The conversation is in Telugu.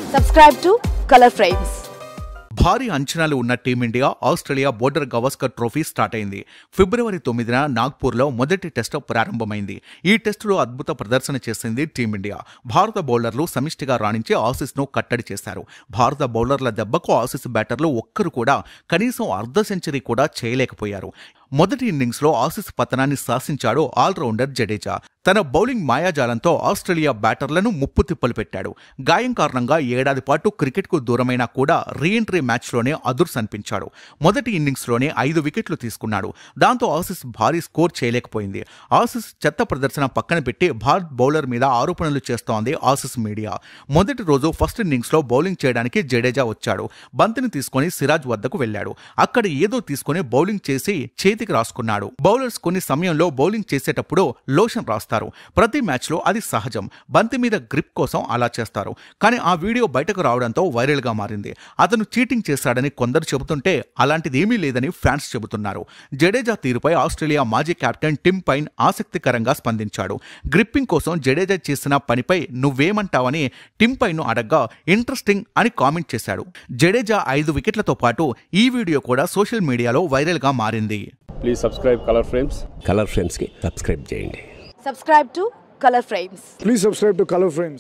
Subscribe to Color Frames. భారీ అంచనాలు ఉన్న Team India Australia Border Gavaskar trophy start అయింది ఫిబ్రవరి తొమ్మిదిన నాగ్పూర్లో మొదటి టెస్ట్ ప్రారంభమైంది ఈ టెస్టులో అద్భుత ప్రదర్శన చేసింది టీమిండియా భారత బౌలర్లు సమిష్టిగా రాణించి ఆసీస్ను కట్టడి చేశారు భారత బౌలర్ల దెబ్బకు ఆసీస్ బ్యాటర్లు ఒక్కరు కూడా కనీసం అర్ధ సెంచరీ కూడా చేయలేకపోయారు మొదటి ఇన్నింగ్స్లో ఆసీస్ పతనాన్ని శాసించాడు ఆల్రౌండర్ జడేజా తన బౌలింగ్ మాయాజాలంతో ఆస్ట్రేలియా బ్యాటర్లను ముప్పు తిప్పలు పెట్టాడు గాయం కారణంగా ఏడాది పాటు క్రికెట్కు దూరమైనా కూడా రీఎంట్రీ మ్యాచ్లోనే అదుర్స్ అనిపించాడు మొదటి ఇన్నింగ్స్లోనే ఐదు వికెట్లు తీసుకున్నాడు దాంతో ఆసీస్ భారీ స్కోర్ చేయలేకపోయింది ఆసీస్ చెత్త ప్రదర్శన పక్కన పెట్టి భారత్ బౌలర్ మీద ఆరోపణలు చేస్తోంది ఆసీస్ మీడియా మొదటి రోజు ఫస్ట్ ఇన్నింగ్స్లో బౌలింగ్ చేయడానికి జడేజా వచ్చాడు బంతిని తీసుకొని సిరాజ్ వద్దకు వెళ్ళాడు అక్కడ ఏదో తీసుకొని బౌలింగ్ చేసి చేతికి రాసుకున్నాడు బౌలర్స్ కొన్ని సమయంలో బౌలింగ్ చేసేటప్పుడు లోషన్ రాస్తారు ప్రతి మ్యాచ్లో అది సహజం బంతి మీద గ్రిప్ కోసం అలా చేస్తారు కానీ ఆ వీడియో బయటకు రావడంతో వైరల్గా మారింది అతను చీటింగ్ చేశాడని కొందరు చెబుతుంటే అలాంటిది ఏమీ లేదని ఫ్యాన్స్ చెబుతున్నారు జడేజా తీరుపై ఆస్ట్రేలియా మాజీ కెప్టెన్ టిమ్ పైన్ ఆసక్తికరంగా స్పందించాడు గ్రిప్పింగ్ కోసం జడేజా చేసిన పనిపై నువ్వేమంటావని టిమ్ పైన్ అడగ్గా ఇంట్రెస్టింగ్ అని కామెంట్ చేశాడు జడేజా ఐదు వికెట్లతో పాటు ఈ వీడియో కూడా సోషల్ మీడియాలో వైరల్గా మారింది please subscribe colour frames colour ఫ్రెండ్స్కి సబ్స్క్రైబ్ చేయండి Subscribe to Color Frames. Please subscribe to Color Frames.